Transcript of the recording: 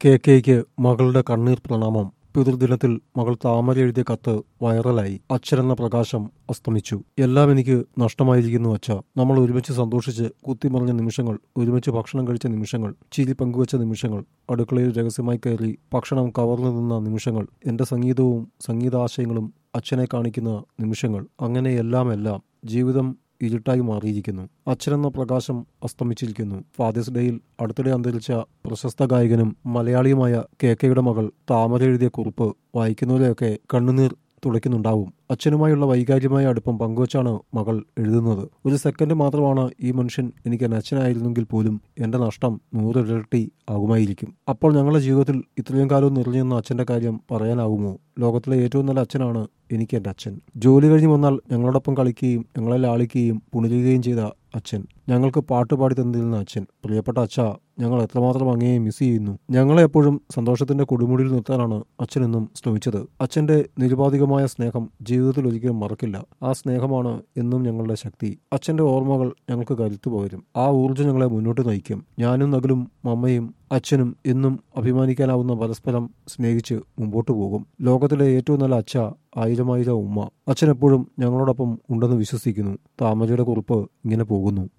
K cake മകളുടെ കണ്ണീർ പ്രണാമം പിതൃദിനത്തിൽ മകൾ താമര എഴുതിയ കത്ത് വൈറലായി അച്ഛനെന്ന പ്രകാശം അസ്തമിച്ചു എല്ലാം എനിക്ക് നഷ്ടമായിരിക്കുന്നു അച്ഛ നമ്മൾ ഒരുമിച്ച് സന്തോഷിച്ച് കുത്തിമറിഞ്ഞ നിമിഷങ്ങൾ ഒരുമിച്ച് ഭക്ഷണം കഴിച്ച നിമിഷങ്ങൾ ചിരി പങ്കുവച്ച നിമിഷങ്ങൾ അടുക്കളയിൽ രഹസ്യമായി കയറി ഭക്ഷണം കവർന്നു നിന്ന നിമിഷങ്ങൾ എന്റെ സംഗീതവും സംഗീതാശയങ്ങളും അച്ഛനെ കാണിക്കുന്ന നിമിഷങ്ങൾ അങ്ങനെ എല്ലാം എല്ലാം ജീവിതം ഇരുട്ടായി മാറിയിരിക്കുന്നു അച്ഛനെന്ന പ്രകാശം അസ്തമിച്ചിരിക്കുന്നു ഫാദേഴ്സ് ഡേയിൽ അടുത്തിടെ അന്തരിച്ച പ്രശസ്ത ഗായകനും മലയാളിയുമായ കെ കെയുടെ മകൾ താമര എഴുതിയ കുറിപ്പ് വായിക്കുന്നവരെയൊക്കെ കണ്ണുനീർ തുടയ്ക്കുന്നുണ്ടാവും അച്ഛനുമായുള്ള വൈകാര്യമായ അടുപ്പം പങ്കുവച്ചാണ് മകൾ എഴുതുന്നത് ഒരു സെക്കൻഡ് മാത്രമാണ് ഈ മനുഷ്യൻ എനിക്ക് എന്റെ അച്ഛനായിരുന്നെങ്കിൽ പോലും എന്റെ നഷ്ടം നൂറിരട്ടി ആകുമായിരിക്കും അപ്പോൾ ഞങ്ങളുടെ ജീവിതത്തിൽ ഇത്രയും കാലം നിറഞ്ഞു നിന്ന അച്ഛന്റെ കാര്യം പറയാനാകുമോ ലോകത്തിലെ ഏറ്റവും നല്ല അച്ഛനാണ് എനിക്ക് എന്റെ അച്ഛൻ ജോലി കഴിഞ്ഞ് വന്നാൽ ഞങ്ങളോടൊപ്പം കളിക്കുകയും ഞങ്ങളെ ലാളിക്കുകയും പുണരുകയും ചെയ്ത അച്ഛൻ ഞങ്ങൾക്ക് പാട്ട് പാടി തന്നിരുന്ന അച്ഛൻ പ്രിയപ്പെട്ട അച്ഛ ഞങ്ങൾ എത്രമാത്രം അങ്ങയെ മിസ് ചെയ്യുന്നു ഞങ്ങളെ എപ്പോഴും സന്തോഷത്തിന്റെ കൊടുമുടിയിൽ നിർത്താനാണ് അച്ഛൻ എന്നും ശ്രമിച്ചത് അച്ഛന്റെ നിരുപാധികമായ സ്നേഹം ജീവിതത്തിൽ ഒരിക്കലും മറക്കില്ല ആ സ്നേഹമാണ് എന്നും ഞങ്ങളുടെ ശക്തി അച്ഛന്റെ ഓർമ്മകൾ ഞങ്ങൾക്ക് കരുത്തു പകരും ആ ഊർജ്ജം ഞങ്ങളെ മുന്നോട്ട് നയിക്കും ഞാനും നകലും മമ്മയും അച്ഛനും എന്നും അഭിമാനിക്കാനാവുന്ന പരസ്പരം സ്നേഹിച്ച് മുമ്പോട്ട് പോകും ലോകത്തിലെ ഏറ്റവും നല്ല അച്ഛ ആയിരമായിരം ഉമ്മ അച്ഛൻ എപ്പോഴും ഞങ്ങളോടൊപ്പം ഉണ്ടെന്ന് വിശ്വസിക്കുന്നു താമരയുടെ കുറിപ്പ് ഇങ്ങനെ പോകുന്നു